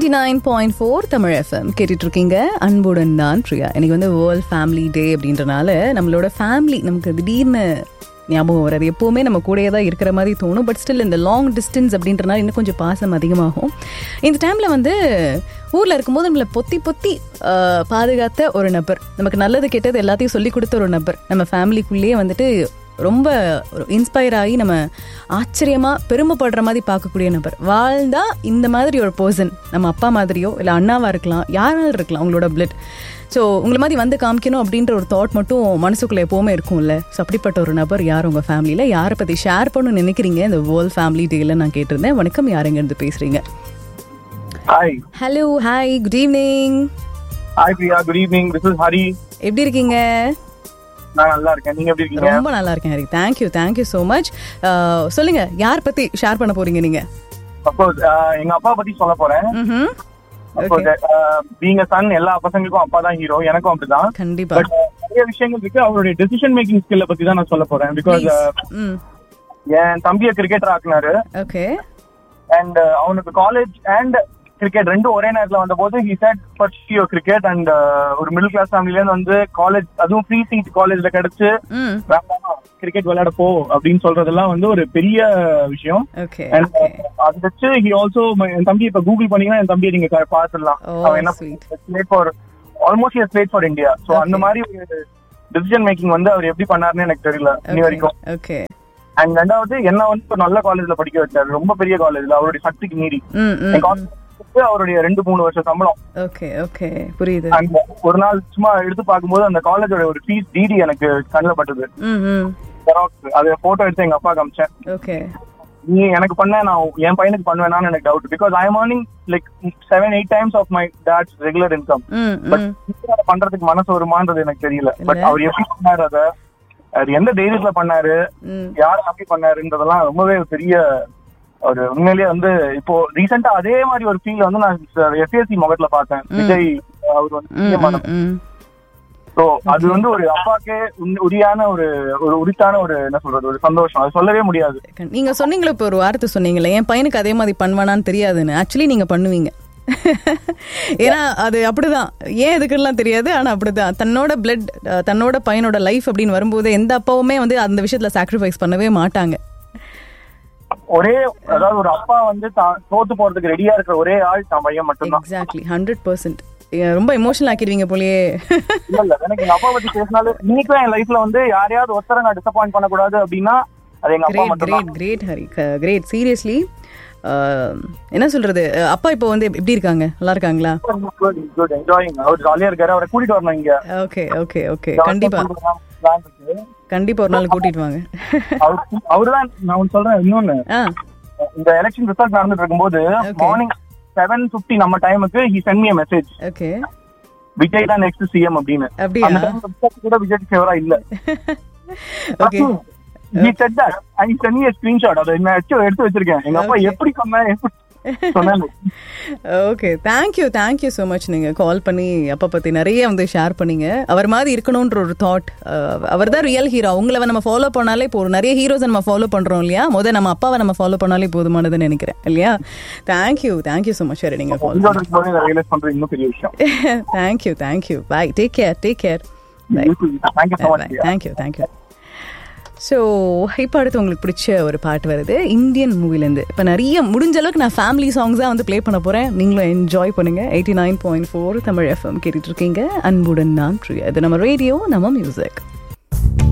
Eighty nine point four Tamil FM கேட்டுட்டு இருக்கீங்க அன்புடன் தான் பிரியா எனக்கு வந்து வேர்ல்ட் ஃபேமிலி டே அப்படின்றனால நம்மளோட ஃபேமிலி நமக்கு திடீர்னு ஞாபகம் வராது எப்போவுமே நம்ம கூடயே தான் இருக்கிற மாதிரி தோணும் பட் ஸ்டில் இந்த லாங் டிஸ்டன்ஸ் அப்படின்றனால இன்னும் கொஞ்சம் பாசம் அதிகமாகும் இந்த டைமில் வந்து ஊரில் இருக்கும்போது நம்மளை பொத்தி பொத்தி ஆஹ், பாதுகாத்த ஒரு நபர் நமக்கு நல்லது கெட்டது எல்லாத்தையும் சொல்லி கொடுத்த ஒரு நபர் நம்ம ஃபேமிலிக்குள்ளேயே வந்துட்டு ரொம்ப இன்ஸ்பயர் ஆகி நம்ம ஆச்சரியமாக பெருமைப்படுற மாதிரி பார்க்கக்கூடிய நபர் வாழ்ந்தா இந்த மாதிரி ஒரு பர்சன் நம்ம அப்பா மாதிரியோ இல்லை அண்ணாவாக இருக்கலாம் யாராலும் இருக்கலாம் அவங்களோட பிளட் ஸோ உங்களை மாதிரி வந்து காமிக்கணும் அப்படின்ற ஒரு தாட் மட்டும் மனசுக்குள்ளே எப்போவுமே இருக்கும்ல ஸோ அப்படிப்பட்ட ஒரு நபர் யார் உங்கள் ஃபேமிலியில் யாரை பற்றி ஷேர் பண்ணணும்னு நினைக்கிறீங்க இந்த வேர்ல்ட் ஃபேமிலி டேயில் நான் கேட்டிருந்தேன் வணக்கம் யாருங்கேருந்து பேசுகிறீங்க hi hello hi good evening hi Priya good evening this is Hari எப்படி இருக்கீங்க நான் நல்லா இருக்கேன் நீங்க எப்படி இருக்கீங்க ரொம்ப நல்லா இருக்கேன் Hari thank you thank you so much சொல்லுங்க யார் பற்றி ஷேர் பண்ண போறீங்க நீங்கள் சப்போஸ் எங்க அப்பா பத்தி சொல்ல போறேன் ம் சப்போஸ் பீங்க சன் எல்லா பசங்களுக்கும் அப்பா தான் ஹீரோ எனக்கும் அப்படிதான் கண்டிப்பா பட் நிறைய விஷயங்கள் இருக்கு அவருடைய டெசிஷன் மேக்கிங் ஸ்கில்ல பத்தி தான் நான் சொல்ல போறேன் பிகாஸ் ம் என் தம்பிய கிரிக்கெட்டர் ஆக்குனாரு ஓகே அண்ட் அவனுக்கு காலேஜ் அண்ட் கிரிக்கெட் ரெண்டும் ஒரே நேரத்துல வந்த போது he said pursue cricket and ஒரு மிடில் கிளாஸ் ஃபேமிலில இருந்து வந்து காலேஜ் அதுவும் ஃப்ரீ சீட் காலேஜ்ல கிடைச்சு ம் வேண்டாம் கிரிக்கெட் விளையாட போ அப்படின்னு சொல்றதெல்லாம் வந்து ஒரு பெரிய விஷயம் ஓகே And, uh, அது வச்சு ஹி ஆல்சோ என் தம்பி இப்ப கூகுள் பண்ணீங்கன்னா என் தம்பியை நீங்க க- பார்த்துடலாம் Oh, அவன் என்ன sweet. Played for almost year played for India so அந்த Okay. மாதிரி ஒரு டிசிஷன் மேக்கிங் வந்து அவர் எப்படி பண்ணாருன்னு எனக்கு தெரியல இனி வரைக்கும் ஓகே அண்ட் ரெண்டாவது என்ன வந்து ஒரு நல்ல காலேஜ்ல படிக்க வச்சாரு ரொம்ப பெரிய காலேஜ்ல அவருடைய சக்திக்கு மீறி ம் ம் என் college க்கு அவருடைய ரெண்டு மூணு வருஷம் சம்பளம் ஓகே ஓகே புரியுது And ஒரு நாள் சும்மா எடுத்து பார்க்கும்போது அந்த காலேஜோட ஒரு ஃபீஸ் டிடி எனக்கு கண்ணில் பட்டது ம் ம் Xerox. அது போட்டோ எடுத்து எங்க அப்பா காமிச்சேன் ஓகே நீ எனக்கு பண்ண நான் என் பையனுக்கு பண்ணுவேனான்னு எனக்கு doubt because I am earning like seven eight times of my dad's regular income hmm but hmm பண்றதுக்கு மனசு வருமான்றது எனக்கு தெரியல பட் இல்ல. அவர் எப்படி பண்ணாரு அத அவர் எந்த தைரியத்துல பண்ணாரு ம் யார் அப்படி பண்ணாருன்றதெல்லாம் ரொம்பவே ஒரு பெரிய ஒரு உண்மையிலேயே வந்து இப்போ ரீசெண்டா அதே மாதிரி ஒரு ஃபீல் வந்து நான் எஸ்எஸ்சி முகத்துல பார்த்தேன் விஜய் அவர் வந்து ம் CM ஆன ம், ம் ஸோ அது வந்து ஒரு அப்பாக்கே உன்- உரியான ஒரு ஒரு உரித்தான ஒரு என்ன சொல்றது ஒரு சந்தோஷம் அது சொல்லவே முடியாது கண்- நீங்க சொன்னீங்களே இப்போ ஒரு வார்த்தை சொன்னீங்களே என் பையனுக்கு அதே மாதிரி பண்ணுவானான்னு தெரியாதுன்னு ஆக்சுவலி நீங்க பண்ணுவீங்க ஏன்னா அது அப்படிதான் ஏன் எதுக்குலாம் தெரியாது ஆனா அப்படிதான் தன்னோட பிளட் தன்னோட பையனோட லைஃப் அப்படின்னு வரும்போது எந்த அப்பாவுமே வந்து அந்த விஷயத்துல சாக்ரிஃபைஸ் பண்ணவே மாட்டாங்க ஒரே அதாவது ஒரு அப்பா வந்து தான் தோத்து போறதுக்கு ரெடியா இருக்கிற ஒரே ஆள் தான் பையன் மட்டும்தான் எக்ஸாக்ட்லி ஹண்ட்ரட் பர்சன்ட் ரொம்ப எமோஷனல் ஆக்கிடுவீங்க போலயே இல்ல இல்ல எனக்கு எங்க அப்பா பத்தி பேசினாலே இன்னைக்கும் என் லைஃப்ல வந்து யாரையாவது ஒருத்தரை நான் டிசப்பாயிண்ட் பண்ணக்கூடாது அப்படின்னா அது எங்க அப்பா கிரேட் மட்டும்தான் great great Hari great seriously என்ன சொல்றது அஹ், அப்பா இப்போ வந்து எப்படி இருக்காங்க நல்லா இருக்காங்களா குட் குட் என்ஜாயிங் அவர் ஜாலியா இருக்காரு அவரை கூட்டிட்டு வரணும் இங்க ஓகே ஓகே ஓகே கண்டிப்பா plan இருக்கு. கண்டிப்பா ஒரு நாள் கூட்டிட்டு வாங்க அவரு- அவருதான் நான் ஒண்ணு சொல்றேன் இன்னொன்னு ஆ இந்த எலெக்ஷன் ரிசல்ட் நடந்துட்டு இருக்கும்போது Okay. மார்னிங் செவன் பிப்டி நம்ம டைமுக்கு he sent me message okay Vijay தான் நெக்ஸ்ட் சிஎம் அப்படின்னு அப்படியா அந்த டைம் result கூட விஜய் ஃபேவரா இல்ல okay he said that and he sent me a screenshot அதை நான் எடுத்து எடுத்து வச்சிருக்கேன் எங்க அப்பா Okay. எப்படி சொன்னேன் எப்படி சொன்னாங்க okay thank you thank you so much நீங்கள் கால் பண்ணி அப்பா பற்றி நிறைய வந்து ஷேர் பண்ணீங்க அவர் மாதிரி இருக்கணுன்ற ஒரு தாட் அவர் தான் ரியல் ஹீரோ அவங்கள நம்ம ஃபாலோ பண்ணாலே இப்போ ஒரு நிறைய ஹீரோஸை நம்ம ஃபாலோ பண்ணுறோம் இல்லையா முதல் நம்ம அப்பாவை நம்ம ஃபாலோ பண்ணாலே போதுமானதுன்னு நினைக்கிறேன் இல்லையா தேங்க்யூ தேங்க்யூ ஸோ மச் சரி நீங்கள் கால் உங்களோட இருக்கும்போது இதை ரியலைஸ் பண்றது இன்னும் பெரிய விஷயம் thank you thank you bye take care take care bye thank you so much thank you thank you so இப்போ அடுத்து உங்களுக்கு பிடிச்ச ஒரு பாட்டு வருது இந்தியன் மூவிலேருந்து இப்போ நிறைய முடிஞ்ச அளவுக்கு நான் ஃபேமிலி சாங்ஸாக வந்து ப்ளே பண்ண போகிறேன் நீங்களும் என்ஜாய் பண்ணுங்கள் eighty nine point four Tamil FM கேட்டுட்டு இருக்கீங்க அன்புடன் நான் பிரியா இது நம்ம ரேடியோ நம்ம மியூசிக்